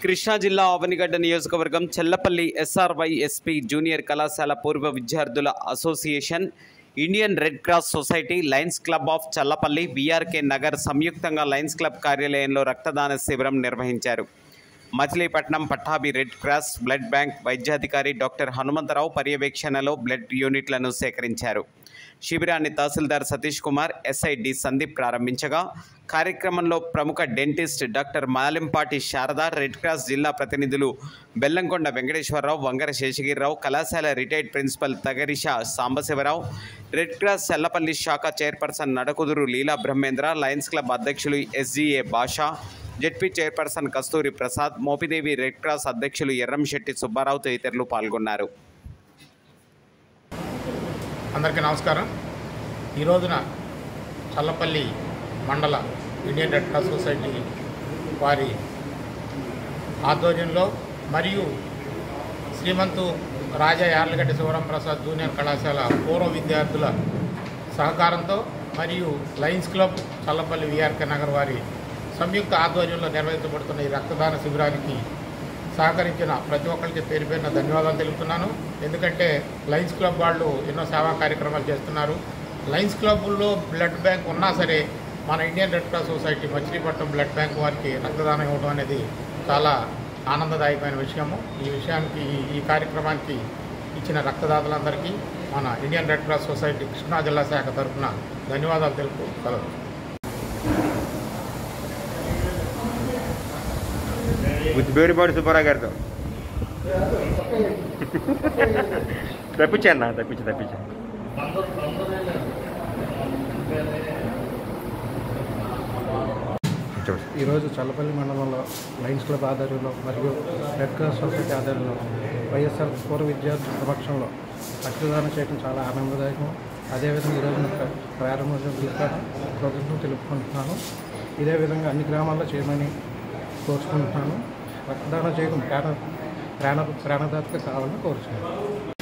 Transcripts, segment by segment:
కృష్ణా జిల్లా ఆవనిగడ్డ నియోజకవర్గం Chellapalli SRY SP junior కళాశాల పూర్వ విద్యార్థుల association Indian Red Cross society Lions Club of Challapalli BRK Nagar సంయుక్తంగా లయన్స్ క్లబ్ కార్యాలయంలో రక్తదాన శిబిరం నిర్వహించారు Machilipatnam Pattabhi Red Cross blood bank వైద్యాధికారి డాక్టర్ హనుమంతరావు పర్యవేక్షణలో బ్లడ్ యూనిట్లను సేకరించారు శిబిరాన్ని తహసీల్దార్ సతీష్ కుమార్ ఎస్ఐ డి సందీప్ ప్రారంభించగా కార్యక్రమంలో ప్రముఖ dentist doctor Malimpati Sharada Red Cross జిల్లా ప్రతినిధులు బెల్లంకొండ వెంకటేశ్వరరావు వంగర శేషగిరిరావు కళాశాల retired principal Tagarisha Sambasivarao Red Cross Chellapalli శాఖ chairperson Nadakuduru Leela Brahmendra Lions Club అధ్యక్షులు SGA Basha ZP chairperson Kasturi Prasad Mopidevi Red Cross అధ్యక్షులు ఎర్రంశెట్టి సుబ్బారావు తదితరులు పాల్గొన్నారు అందరికీ నమస్కారం ఈ రోజున చల్లపల్లి మండల ఇండియన్ రెడ్ క్రాస్ సొసైటీ వారి ఆధ్వర్యంలో మరియు శ్రీమంతు రాజా యార్లగడ్డ శివరాం ప్రసాద్ జూనియర్ కళాశాల పూర్వ విద్యార్థుల సహకారంతో మరియు Lions Club Challapalli VRK Nagar వారి సంయుక్త ఆధ్వర్యంలో నిర్వహించబడుతున్న ఈ రక్తదాన శిబిరానికి సహకరించిన ప్రతి ఒక్కరికి పేరు పేరున ధన్యవాదాలు తెలుపుతున్నాను ఎందుకంటే లయన్స్ క్లబ్ వాళ్ళు ఎన్నో సేవా కార్యక్రమాలు చేస్తున్నారు లయన్స్ క్లబ్లో బ్లడ్ బ్యాంక్ ఉన్నా సరే మన Indian Red Cross society Machilipatnam blood bank వారికి రక్తదానం ఇవ్వడం అనేది చాలా ఆనందదాయకమైన విషయము ఈ విషయానికి ఈ- ఈ కార్యక్రమానికి ఇచ్చిన రక్తదాతలందరికీ మన Indian Red Cross society Krishna జిల్లా శాఖ తరఫున ధన్యవాదాలు తెలుపు కలరు బుద్ధిపేడిపాడు సుబ్బారావు గారితో తప్పించా అన్న తప్పించు తప్పించా చూడు. ఈరోజు చల్లపల్లి మండలంలో లయన్స్ క్లబ్ ఆధ్వర్యంలో మరియు రెడ్ క్రాస్ సొసైటీ ఆధ్వర్యంలో వైఎస్ఆర్ పూర్వ విద్యార్థుల సమక్షంలో రక్తదానం చేయడం చాలా ఆనందదాయకం అదేవిధంగా ఈరోజు నాకు ప్రారంభోత్సవం తీసుకొని కృతజ్ఞతలు తెలుపుకుంటున్నాను ఇదే విధంగా అన్ని గ్రామాల్లో చేయమని కోరుచుకుంటున్నాను రక్తదానం చేయడం ప్రాణ ప్రాణ ప్రాణదాతగా కావాలని కోరుచున్నాను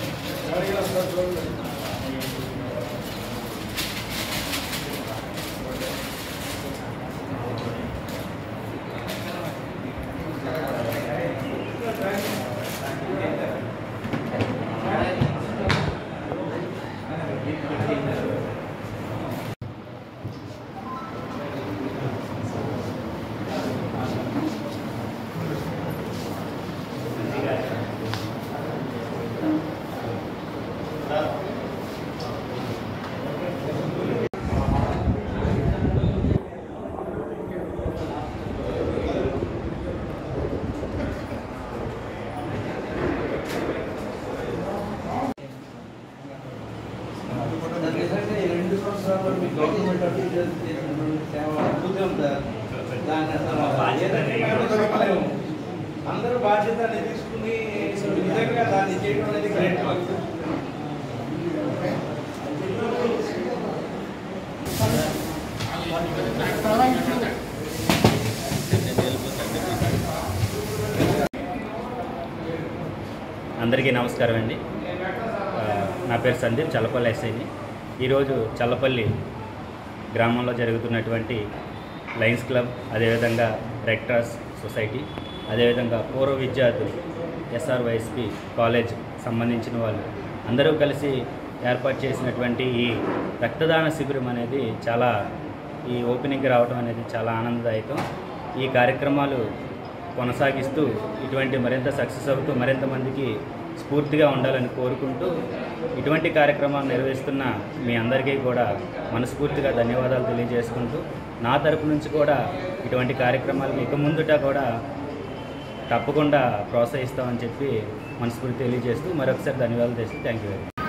నిజంగా ఈ రెండు సంవత్సరాల్లో మీ గవర్నమెంట్ అఫీషియల్స్ చేసినటువంటి సేవ అద్భుతం సార్ దాన్ని అసలు బాధ్యత చెప్పలేము అందరూ బాధ్యతని తీసుకుని నిజంగా దాన్ని చేయడం అనేది గ్రేట్ వర్క్ అందరికీ నమస్కారం అండి ఆ, నా పేరు సందీప్ చల్లపల్లి ఎస్ఐని ఈరోజు చల్లపల్లి గ్రామంలో జరుగుతున్నటువంటి లయన్స్ క్లబ్ అదేవిధంగా రెడ్ క్రాస్ సొసైటీ అదేవిధంగా పూర్వ విద్యార్థులు ఎస్ఆర్వైఎస్పి కాలేజ్ సంబంధించిన వాళ్ళు అందరూ కలిసి ఏర్పాటు చేసినటువంటి ఈ రక్తదాన శిబిరం అనేది చాలా ఈ ఓపెనింగ్కి రావడం అనేది చాలా ఆనందదాయకం ఈ కార్యక్రమాలు కొనసాగిస్తూ ఇటువంటి మరింత సక్సెస్ అవుతూ మరింత మందికి స్ఫూర్తిగా ఉండాలని కోరుకుంటూ ఇటువంటి కార్యక్రమాలు నిర్వహిస్తున్న మీ అందరికీ కూడా మనస్ఫూర్తిగా ధన్యవాదాలు తెలియజేసుకుంటూ నా తరపు నుంచి కూడా ఇటువంటి కార్యక్రమాలకు ఇక ముందుట కూడా తప్పకుండా ప్రోత్సహిస్తామని చెప్పి మనస్ఫూర్తి తెలియజేస్తూ మరొకసారి ధన్యవాదాలు చేస్తూ thank you very much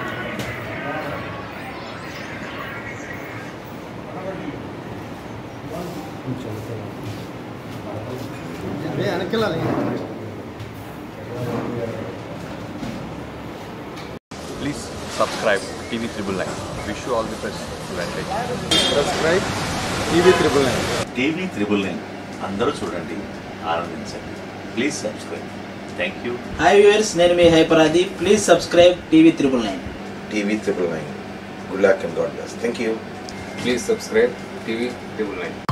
Please subscribe TV Triple Nine. Wish you all the best. Advantage. Subscribe TV triple nine TV triple nine అందరూ చూడండి ఆనందించండి please subscribe thank you hi viewers నేను మీ హైపరాది please subscribe TV triple nine TV triple nine good luck and God bless thank you Please subscribe TV Triple Nine.